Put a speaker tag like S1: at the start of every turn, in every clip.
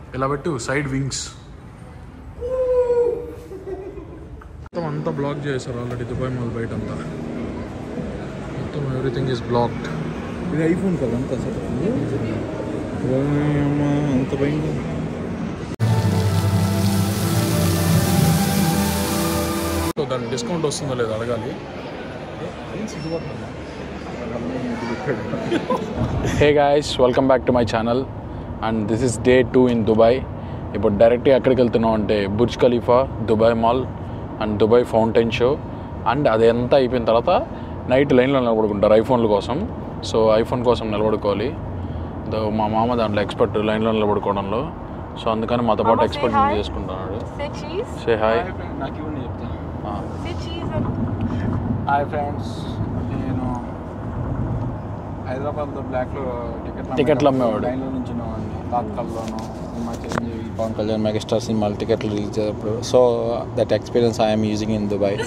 S1: ఇలా పెట్టు side wings మొత్తం అంతా బ్లాక్ చేశారు ఆల్రెడీ దుబాయ్ మాల్ బయట అంతా మొత్తం ఎవ్రీథింగ్ ఈస్ బ్లాక్డ్
S2: ఇది ఐఫోన్ కదా అంత అసలు అంత భయంకర
S1: సో దానికి డిస్కౌంట్ వస్తుందో లేదో అడగాలి hey guys welcome back to my channel and this is day two in Dubai ఇప్పుడు డైరెక్ట్గా ఎక్కడికి వెళ్తున్నాం అంటే Burj Khalifa Dubai mall and Dubai fountain show and అదంతా అయిపోయిన తర్వాత నైట్ లైన్లో నిలబడుకుంటారు ఐఫోన్ల కోసం సో ఐఫోన్ కోసం నిలబడుకోవాలి దో మా మామ దాంట్లో ఎక్స్పర్ట్ లైన్లో నిలబడుకోవడంలో సో అందుకని మాతో పాటు
S3: Mama, say
S1: ఎక్స్పర్ట్
S3: hi.
S1: చేసుకుంటున్నాడు
S3: Say cheese.
S1: సే హాయ్
S2: నాకు ఇవ్వండి చెప్తా
S3: Say cheese. and-
S2: hi friends నేను హైదరాబాద్లో బ్లాక్లో టికెట్లు
S1: టికెట్లు అమ్మేవాడు.
S2: లైన్లో నుంచి తాత్కాల్లోనూ సినిమా చిరంజీవి పవన్ కళ్యాణ్ మెగాస్టార్ సినిమాలు టికెట్లు రిలీజ్ చేసేటప్పుడు so that experience I'm using in Dubai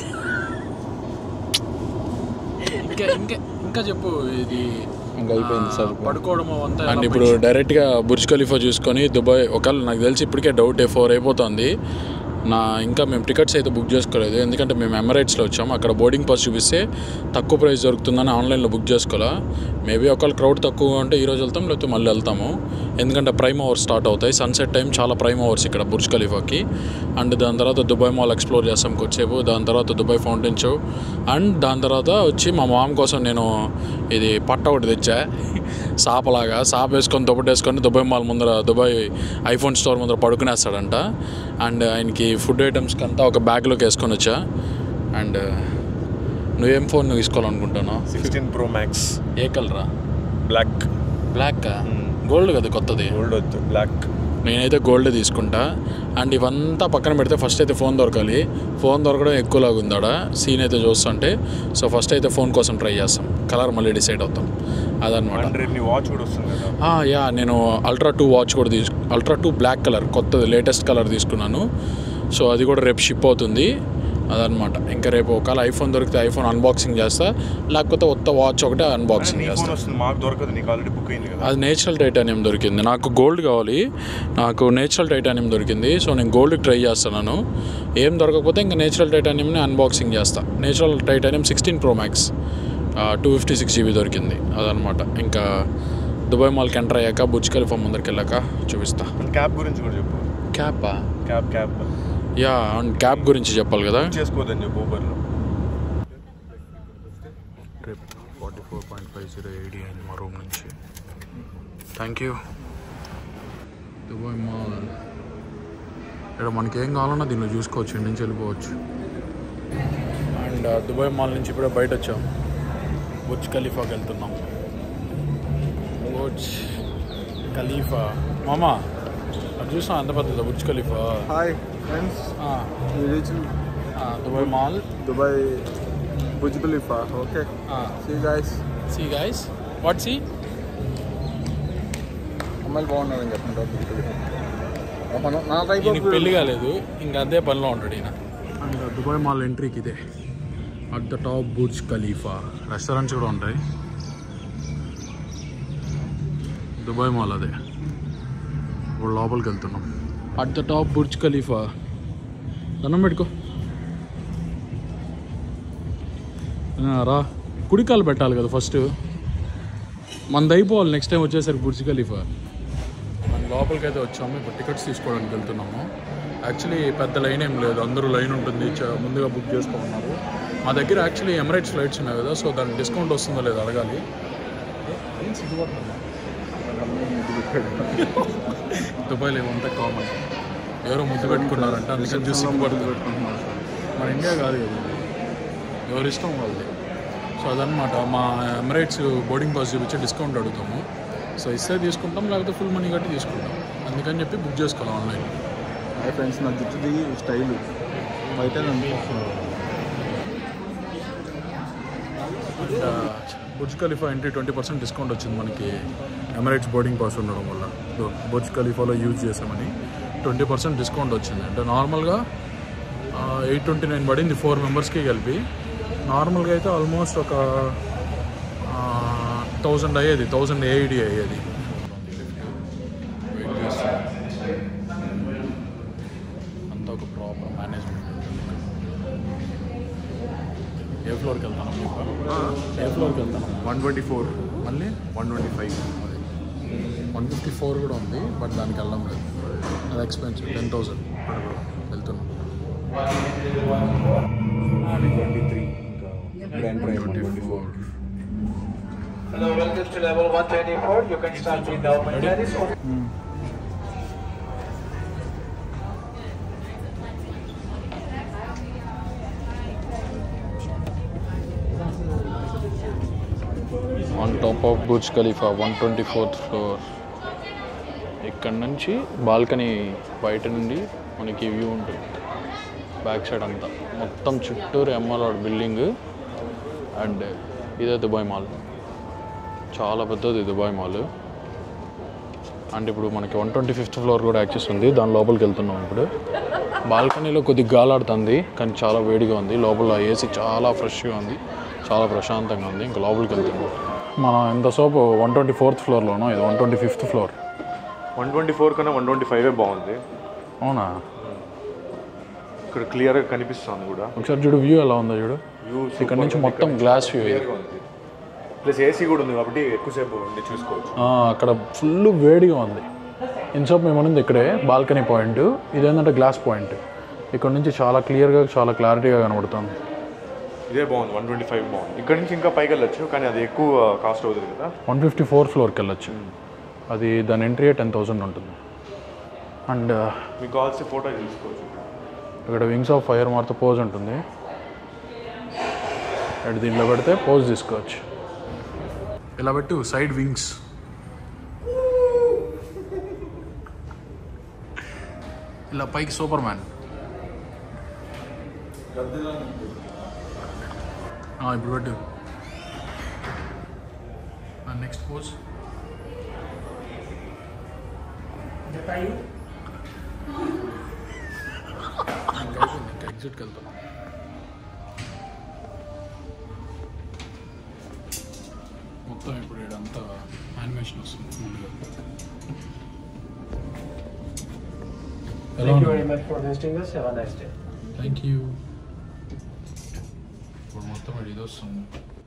S1: ఇంకా ఇంకా ఇంకా చెప్పు ఇది
S2: ఇంకా అయిపోయింది సార్
S1: పడుకోవడం అంతా అండ్ ఇప్పుడు డైరెక్ట్గా బుర్జ్ ఖలీఫా చూసుకొని దుబాయ్ ఒకవేళ నాకు తెలిసి ఇప్పటికే డౌట్ ఫోర్ అయిపోతుంది నా ఇంకా మేము టికెట్స్ అయితే బుక్ చేసుకోలేదు ఎందుకంటే మేము ఎమరేట్స్లో వచ్చాము అక్కడ బోర్డింగ్ పాస్ చూపిస్తే తక్కువ ప్రైస్ దొరుకుతుందని ఆన్లైన్లో బుక్ చేసుకోవాలా మేబీ ఒకవేళ క్రౌడ్ తక్కువ ఉంటే ఈ రోజు వెళ్తాం లేకపోతే మళ్ళీ వెళ్తాము ఎందుకంటే ప్రైమ్ అవర్స్ స్టార్ట్ అవుతాయి సన్సెట్ టైం చాలా ప్రైమ్ అవర్స్ ఇక్కడ బుర్జ్ ఖలీఫాకి అండ్ దాని తర్వాత దుబాయ్ మాల్ ఎక్స్ప్లోర్ చేస్తాం కొద్దిసేపు దాని తర్వాత దుబాయ్ ఫౌంటైన్ షో అండ్ దాని తర్వాత వచ్చి మా మామ కోసం నేను ఇది పట్ట ఒకటి తెచ్చా సాపలాగా సాప వేసుకొని దుప్పటేసుకొని దుబాయ్ మాల్ ముందర దుబాయ్ ఐఫోన్ స్టోర్ ముందర పడుకునేస్తాడంట అండ్ ఆయనకి ఫుడ్ ఐటమ్స్కి అంతా ఒక బ్యాగ్లోకి వేసుకొని వచ్చా అండ్ నువ్వేం ఫోన్ తీసుకోవాలనుకుంటున్నావు
S4: సిక్స్టీన్ ప్రో మ్యాక్స్
S1: ఏ కలరా
S4: బ్లాక్
S1: బ్లాక్ గోల్డ్ కదా కొత్తది
S4: గోల్డ్ వద్దు బ్లాక్
S1: నేనైతే గోల్డ్ తీసుకుంటా అండ్ ఇవంతా పక్కన పెడితే ఫస్ట్ అయితే ఫోన్ దొరకాలి ఫోన్ దొరకడం ఎక్కువలాగా ఉందాడ సీన్ అయితే చూస్తుంటే సో ఫస్ట్ అయితే ఫోన్ కోసం ట్రై చేస్తాం కలర్ మళ్ళీ డిసైడ్ అవుతాం అదనమాట
S4: హండ్రెడ్ నీ వాచ్ కూడా వస్తుంది కదా
S1: ఆ, యా నేను అల్ట్రా టూ వాచ్ కూడా తీసుకు అల్ట్రా టూ బ్లాక్ కలర్ కొత్తది లేటెస్ట్ కలర్ తీసుకున్నాను సో అది కూడా రేపు షిప్ అవుతుంది అదనమాట ఇంకా రేపు ఒకవేళ ఐఫోన్ దొరికితే ఐఫోన్ అన్బాక్సింగ్ చేస్తా లేకపోతే కొత్త వాచ్ ఒకటే అన్బాక్సింగ్
S4: నీ
S1: చేస్తా
S4: ఫోన్ వస్తుంది మాకు దొరకదు నీకు ఆల్రెడీ బుక్ అయింది కదా
S1: అది నేచురల్ టైటానియం దొరికింది నాకు గోల్డ్ కావాలి నాకు నేచురల్ టైటానియం దొరికింది సో నేను గోల్డ్కి ట్రై చేస్తున్నాను ఏం దొరకకపోతే ఇంకా నేచురల్ టైటానియంని అన్బాక్సింగ్ చేస్తా natural titanium sixteen pro max two fifty six GB దొరికింది అదనమాట ఇంకా దుబాయ్ మాల్కి ఎంటర్ అయ్యాక బుజ్ ఖలీఫా ముందరికి వెళ్ళాక చూపిస్తా
S4: క్యాబ్ గురించి కూడా చెప్పు
S1: క్యాపా
S4: క్యాబ్ క్యాబ్
S1: యా అండ్ క్యాబ్ గురించి చెప్పాలి కదా
S4: చేసుకోవద్దని చెప్పు ఊబర్లో
S1: trip forty four point five zero eighty అయింది మా రూమ్ నుంచి థ్యాంక్ యూ దుబాయ్ మాల్ ఇక్కడ మనకి ఏం కావాలన్నా దీనిలో చూసుకోవచ్చు ఇంటి నుంచి వెళ్ళిపోవచ్చు అండ్ దుబాయ్ మాల్ నుంచి ఇప్పుడే బయట వచ్చాం బుర్జ్ ఖలీఫాకి వెళ్తున్నాం బుర్జ్ ఖలీఫా మామా అది చూసాం ఎంత పెద్దదా బుర్జ్ ఖలీఫా
S5: హాయ్ ఫ్రెండ్స్
S1: ఆ,
S5: we reached
S1: ఆ, Dubai mall
S5: Dubai Burj Khalifa. Okay, see you guys.
S1: See guys what see
S2: అమ్మాయిలు బాగున్నారని చెప్పండి నా టైప్
S1: ఈయనకి పెళ్లి కాలేదు ఇంకా అదే పనిలో ఉంటాడు ఈయన అండ్ దుబాయ్ మాల్ ఎంట్రీకి ఇదే at the top Burj Khalifa restaurants కూడా ఉంటాయి దుబాయ్ మాల్ అదే ఇప్పుడు లోపలికి వెళ్తున్నాం at the top Burj Khalifa దండం పెట్టుకో ఆ, రా కుడికాలు పెట్టాలి కదా ఫస్ట్ మనది అయిపోవాలి నెక్స్ట్ టైం వచ్చేసరికి బుర్జ్ ఖలీఫా మనం లోపలికి అయితే వచ్చాము ఇప్పుడు టికెట్స్ తీసుకోవడానికి వెళ్తున్నాము యాక్చువల్లీ పెద్ద లైన్ ఏం లేదు అందరూ లైన్ ఉంటుంది చ- ముందుగా బుక్ చేసుకున్నారు మా దగ్గర యాక్చువల్లీ ఎమరేట్స్ ఫ్లైట్స్ ఉన్నాయి కదా సో దానికి డిస్కౌంట్ వస్తుందో లేదో అడగాలి దుబాయ్లో ఇవంతా కామన్ ఎవరో ముద్దు పెట్టుకున్నారంట అందుకని చూసి సిగ్గుపడుతుంది మన ఇండియా కాదు కదా ఇది. ఎవరి ఇష్టం వాళ్ళది సో అదనమాట మా ఎమరేట్స్ బోర్డింగ్ పాస్ చూపించి డిస్కౌంట్ అడుగుతాము సో ఇస్తే తీసుకుంటాం లేకపోతే ఫుల్ మనీ కట్టి తీసుకుంటాం అందుకని చెప్పి బుక్ చేసుకోవాలి ఆన్లైన్
S5: హాయ్ ఫ్రెండ్స్ నా జుట్టుది స్టైల్ బయట
S1: Burj Khalifa entry twenty percent discount వచ్చింది మనకి ఎమరేట్స్ బోర్డింగ్ పాస్ ఉండడం వల్ల సో బుర్జ్ ఖలీఫాలో యూజ్ చేసామని ట్వంటీ పర్సెంట్ డిస్కౌంట్ వచ్చింది అంటే నార్మల్గా ఎయిట్ ట్వంటీ నైన్ పడింది ఫోర్ మెంబర్స్కి కలిపి నార్మల్గా అయితే ఆల్మోస్ట్ ఒక థౌజండ్ అయ్యేది థౌజండ్ ఏఐడి అయ్యేది వెయిట్ చేస్తాం ప్రాపర్ మేనేజ్మెంట్ ఉంటుంది ఏ ఫ్లోర్కి వెళ్తాను మీకు ఏ ఫ్లోర్కి వెళ్తాను
S5: వన్ ట్వంటీ ఫోర్
S1: మళ్ళీ
S5: one twenty five
S1: one fifty four కూడా ఉంది బట్ దానికి వెళ్ళడం లేదు అది ఎక్స్పెన్సివ్ టెన్ థౌసండ్ వెళ్తున్నాం
S4: ట్వంటీ త్రీ ఇంకా twenty four
S6: Hello, welcome to level 124. You can start with the Manjaris.
S1: On top of Burj Khalifa one twenty fourth floor ఇక్కడ నుంచి బాల్కనీ బయట నుండి మనకి వ్యూ ఉంటుంది బ్యాక్ సైడ్ అంతా మొత్తం చుట్టూరు ఎంఆర్ఆర్ బిల్డింగ్ అండ్ ఇదే దుబాయ్ మాల్ చాలా పెద్దది దుబాయ్ మాల్ అండ్ ఇప్పుడు మనకి వన్ ట్వంటీ ఫిఫ్త్ ఫ్లోర్ కూడా యాక్సెస్ ఉంది దాని లోపలికి వెళ్తున్నాం ఇప్పుడు బాల్కనీలో కొద్దిగా గాలాడుతుంది కానీ చాలా వేడిగా ఉంది లోపల ఏసీ చాలా ఫ్రెష్గా ఉంది చాలా ప్రశాంతంగా ఉంది ఇంకా లోపలికి వెళ్తున్నాం మనం ఎంతసేపు వన్ ట్వంటీ ఫోర్త్ ఫ్లోర్లోనో ఇది one twenty fifth floor
S4: one twenty four కన్నా వన్ ట్వంటీ ఫైవ్ బాగుంది
S1: అవునా
S4: ఇక్కడ క్లియర్గా కనిపిస్తుంది కూడా
S1: ఒకసారి చూడు వ్యూ ఎలా ఉందో చూడు
S4: వ్యూ
S1: ఇక్కడ నుంచి మొత్తం గ్లాస్ వ్యూ
S4: క్లియర్గా ఉంది ప్లస్ ఏసీ కూడా ఉంది కాబట్టి ఎక్కువసేపు ఉండి చూసుకోవచ్చు
S1: ఆ, అక్కడ ఫుల్ వేడిగా ఉంది ఇన్సోప్ మేము ఉన్నది ఇక్కడే బాల్కనీ పాయింట్ ఇదేంటంటే గ్లాస్ పాయింట్ ఇక్కడ నుంచి చాలా క్లియర్గా చాలా క్లారిటీగా కనబడుతుంది
S4: ఇదే బాగుంది వన్ ట్వంటీ ఫైవ్ బాగుంది ఇక్కడ నుంచి ఇంకా పైకి వెళ్ళొచ్చు కానీ అది ఎక్కువ కాస్ట్ అవుతుంది కదా
S1: వన్ ఫిఫ్టీ ఫోర్ ఫ్లోర్కి వెళ్ళొచ్చు అది దాని ఎంట్రీ టెన్ థౌసండ్ ఉంటుంది అండ్
S4: మీకు కావాల్సిన ఫోటో తీసుకోవచ్చు
S1: ఇక్కడ వింగ్స్ ఆఫ్ ఫైర్ మారితే పోజ్ ఉంటుంది అండ్ దీంట్లో పెడితే పోజ్ తీసుకోవచ్చు ఇలా పెట్టు సైడ్ వింగ్స్ ఇలా పైకి సూపర్ మ్యాన్ ఇప్పుడు పెట్టు నెక్స్ట్ పోజ్ ఎగ్జిట్కి వెళ్తాం మొత్తం ఇప్పుడు ఇదంతా యానిమేషన్ వస్తుంది ముందుగా
S6: Thank you very much for visiting us. Have a nice day.
S1: Thank you ఇప్పుడు మొత్తం ఇది వస్తుంది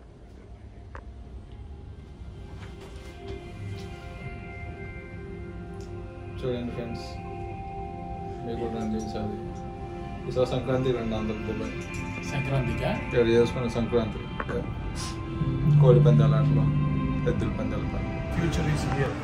S2: చూడండి ఫ్రెండ్స్ మీకు కూడా నాకు తెలుసు అది ఈసారి సంక్రాంతి రండి అందరు దుబాయ్
S1: సంక్రాంతికా
S2: ఇక్కడ చేసుకున్న సంక్రాంతి కోడి పందాలు ఆటలు ఎద్దుల పందాలు పని
S1: ఫ్యూచర్ ఈస్ హియర్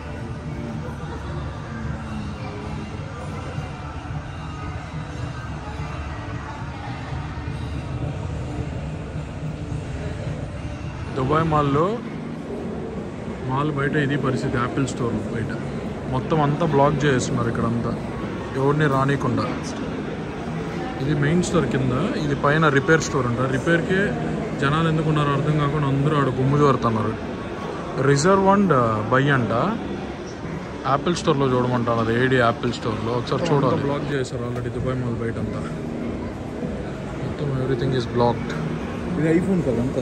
S1: దుబాయ్ మాల్లో మాల్ బయట ఇది పరిస్థితి యాపిల్ స్టోర్ బయట మొత్తం అంతా బ్లాక్ చేస్తున్నారు ఇక్కడ అంతా ఎవరిని రానియకుండా ఇది మెయిన్ స్టోర్ కింద ఇది పైన రిపేర్ స్టోర్ అంట రిపేర్కే జనాలు ఎందుకున్నారో అర్థం కాకుండా అందరూ ఆడ గుమ్ము జోరుతున్నారు రిజర్వ్ అండ్ బై అంట యాపిల్ స్టోర్లో చూడమంటారు అది ఏడి యాపిల్ స్టోర్లో ఒకసారి చూడాలి బ్లాక్ చేశారు ఆల్రెడీ దుబాయ్ మాల్ బయట అంతా మొత్తం ఎవ్రీథింగ్ ఈస్ బ్లాక్డ్
S2: ఇది ఐఫోన్ కదా అంత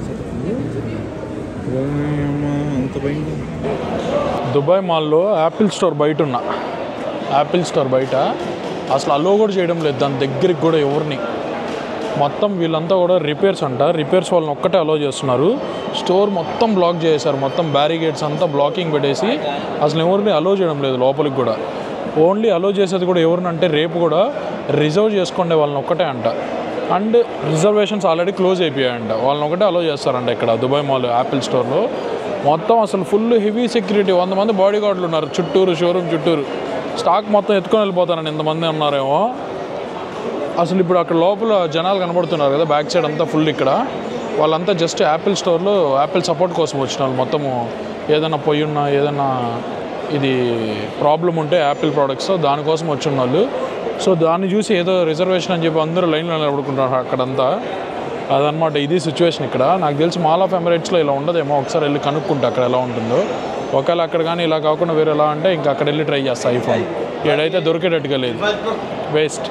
S2: అంత భయంగా
S1: దుబాయ్ మాల్లో యాపిల్ స్టోర్ బయట ఉన్న యాపిల్ స్టోర్ బయట అసలు అలో కూడా చేయడం లేదు దాని దగ్గరికి కూడా ఎవరిని మొత్తం వీళ్ళంతా కూడా రిపేర్స్ అంట రిపేర్స్ వాళ్ళని ఒక్కటే అలో చేస్తున్నారు స్టోర్ మొత్తం బ్లాక్ చేశారు మొత్తం బ్యారిగేట్స్ అంతా బ్లాకింగ్ పెట్టేసి అసలు ఎవరిని అలో చేయడం లేదు లోపలికి కూడా ఓన్లీ అలో చేసేది కూడా ఎవరినంటే రేపు కూడా రిజర్వ్ చేసుకునే వాళ్ళని ఒక్కటే అంట అండ్ రిజర్వేషన్స్ ఆల్రెడీ క్లోజ్ అయిపోయాయంట వాళ్ళని ఒకటే అలో చేస్తారంట ఇక్కడ దుబాయ్ మాల్ యాపిల్ స్టోర్లో మొత్తం అసలు ఫుల్ హెవీ సెక్యూరిటీ వంద మంది బాడీ గార్డులు ఉన్నారు చుట్టూరు షోరూమ్ చుట్టూరు స్టాక్ మొత్తం ఎత్తుకొని వెళ్ళిపోతారని ఇంతమంది ఉన్నారేమో అసలు ఇప్పుడు అక్కడ లోపల జనాలు కనబడుతున్నారు కదా బ్యాక్ సైడ్ అంతా ఫుల్ ఇక్కడ వాళ్ళంతా జస్ట్ యాపిల్ స్టోర్లో యాపిల్ సపోర్ట్ కోసం వచ్చిన వాళ్ళు మొత్తము ఏదైనా పొయ్యి ఉన్నా ఏదైనా ఇది ప్రాబ్లం ఉంటే యాపిల్ ప్రోడక్ట్స్ దానికోసం వచ్చిన వాళ్ళు సో దాన్ని చూసి ఏదో రిజర్వేషన్ అని చెప్పి అందరూ లైన్లో నిలబడుకుంటారు అక్కడంతా అదనమాట ఇది సిచ్యువేషన్ ఇక్కడ నాకు తెలిసి మాల్ ఆఫ్ ఎమిరేట్స్లో ఇలా ఉండదేమో ఒకసారి వెళ్ళి కనుక్కుంటా అక్కడ ఎలా ఉంటుందో ఒకవేళ అక్కడ కానీ ఇలా కాకుండా వేరే ఎలా అంటే ఇంకా అక్కడ వెళ్ళి ట్రై చేస్తా ఐఫోన్ ఏడైతే దొరికేటట్టుగా లేదు waste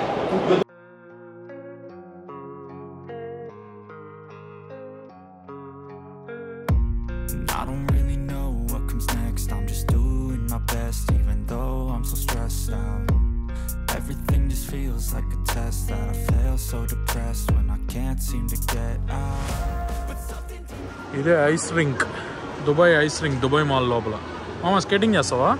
S7: I don't really know what comes next. I'm just doing my best, even though I'm so stressed out. Everything just feels like a test that I fail so depressed when I can't seem to get out.
S1: ఇదే ice rink Dubai ice rink Dubai mall లోపల మామ skating చేస్తావా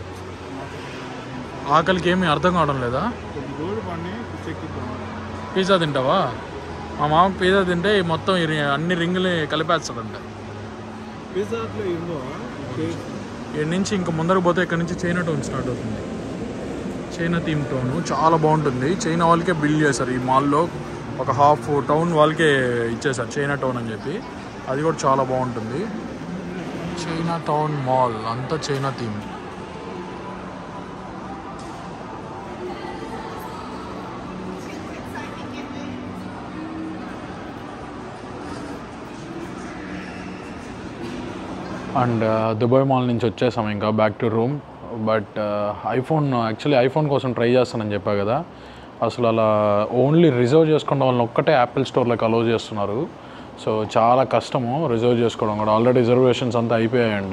S1: ఆకలికి ఏమీ అర్థం కావడం లేదా
S5: road పని చెక్కిపోయింది
S1: పిజ్జా తింటావా మా మామ పిజ్జా తింటే ఈ మొత్తం ఈ రి- అన్ని రింగులు కలిపేస్తాడంట
S5: పిజ్జాట్లో ఏందో
S1: ఇక్కడ నుంచి ఇంక ముందరకు పోతే ఇక్కడ నుంచి చైనా టౌన్ స్టార్ట్ అవుతుంది చైనా థీమ్ టౌన్ చాలా బాగుంటుంది చైనా వాళ్ళకే బిల్డ్ చేశారు ఈ మాల్లో ఒక హాఫ్ టౌన్ వాళ్ళకే ఇచ్చేసారు చైనా టౌన్ అని చెప్పి అది కూడా చాలా బాగుంటుంది చైనా టౌన్ మాల్ అంతా China theme and Dubai mall నుంచి వచ్చేసాం ఇంకా back to room but iPhone actually iPhone కోసం ట్రై చేస్తానని చెప్పా కదా అసలు అలా ఓన్లీ రిజర్వ్ చేసుకున్న వాళ్ళని ఒక్కటే యాపిల్ స్టోర్లోకి అలో చేస్తున్నారు సో చాలా కష్టము రిజర్వ్ చేసుకోవడం కూడా ఆల్రెడీ రిజర్వేషన్స్ అంతా అయిపోయాయంట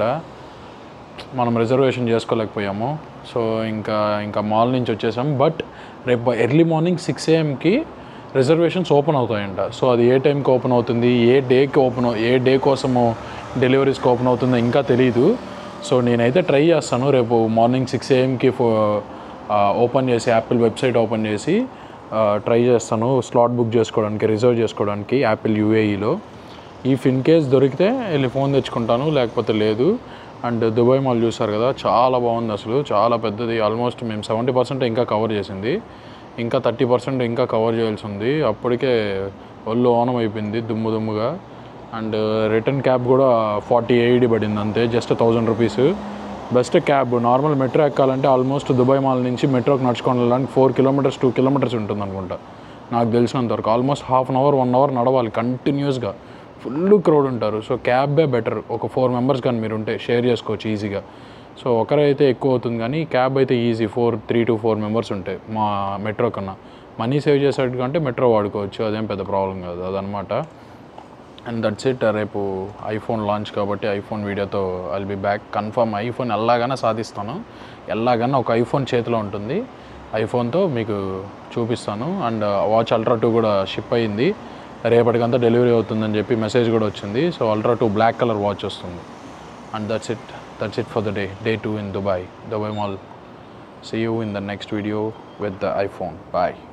S1: మనం రిజర్వేషన్ చేసుకోలేకపోయాము సో ఇంకా ఇంకా మాల్ నుంచి వచ్చేసాం బట్ రేపు ఎర్లీ మార్నింగ్ సిక్స్ ఏఎంకి రిజర్వేషన్స్ ఓపెన్ అవుతాయంట సో అది ఏ టైంకి ఓపెన్ అవుతుంది ఏ డేకి ఓపెన్ ఏ డే కోసము డెలివరీస్కి ఓపెన్ అవుతుందో ఇంకా తెలియదు సో నేనైతే ట్రై చేస్తాను రేపు మార్నింగ్ సిక్స్ ఏఎంకి ఓపెన్ చేసి యాపిల్ వెబ్సైట్ ఓపెన్ చేసి ట్రై చేస్తాను స్లాట్ బుక్ చేసుకోవడానికి రిజర్వ్ చేసుకోవడానికి యాపిల్ యూఏఈలో ఇఫ్ ఇన్ కేస్ దొరికితే వెళ్ళి ఫోన్ తెచ్చుకుంటాను లేకపోతే లేదు అండ్ దుబాయ్ మాల్ చూసారు కదా చాలా బాగుంది అసలు చాలా పెద్దది ఆల్మోస్ట్ మేము సెవెంటీ పర్సెంట్ ఇంకా కవర్ చేసింది ఇంకా థర్టీ పర్సెంట్ ఇంకా కవర్ చేయాల్సి ఉంది అప్పటికే ఒళ్ళు ఓనం అయిపోయింది దుమ్ము దుమ్ముగా అండ్ రిటర్న్ క్యాబ్ కూడా ఫార్టీ ఎయిట్ పడింది అంతే just thousand rupees best cab normal metro ఎక్కాలంటే ఆల్మోస్ట్ దుబాయ్ మాల్ నుంచి మెట్రోకి నడుచుకొని వెళ్ళడానికి ఫోర్ కిలోమీటర్స్ టూ కిలోమీటర్స్ ఉంటుంది అనుకుంటా నాకు తెలిసినంత వరకు almost half an hour one hour నడవాలి కంటిన్యూస్గా ఫుల్ క్రౌడ్ ఉంటారు సో క్యాబే బెటర్ ఒక ఫోర్ మెంబర్స్ కానీ మీరు ఉంటే షేర్ చేసుకోవచ్చు ఈజీగా సో ఒకరైతే ఎక్కువ అవుతుంది కానీ క్యాబ్ అయితే easy four three to four members ఉంటాయి మా మెట్రో కన్నా మనీ సేవ్ చేసేట్టు కంటే మెట్రో వాడుకోవచ్చు అదేం పెద్ద ప్రాబ్లం కాదు అదనమాట అండ్ దట్స్ ఇట్ రేపు ఐఫోన్ లాంచ్ కాబట్టి ఐఫోన్ వీడియోతో I'll be back confirm iPhone ఎలాగైనా సాధిస్తాను ఎలాగైనా ఒక ఐఫోన్ చేతిలో ఉంటుంది ఐఫోన్తో మీకు చూపిస్తాను అండ్ వాచ్ అల్ట్రా టూ కూడా షిప్ అయ్యింది రేపటికంతా డెలివరీ అవుతుందని చెప్పి మెసేజ్ కూడా వచ్చింది so ultra two black colour watch వస్తుంది and that's it that's it for the day day two in Dubai Dubai mall see you in the next video with the iPhone bye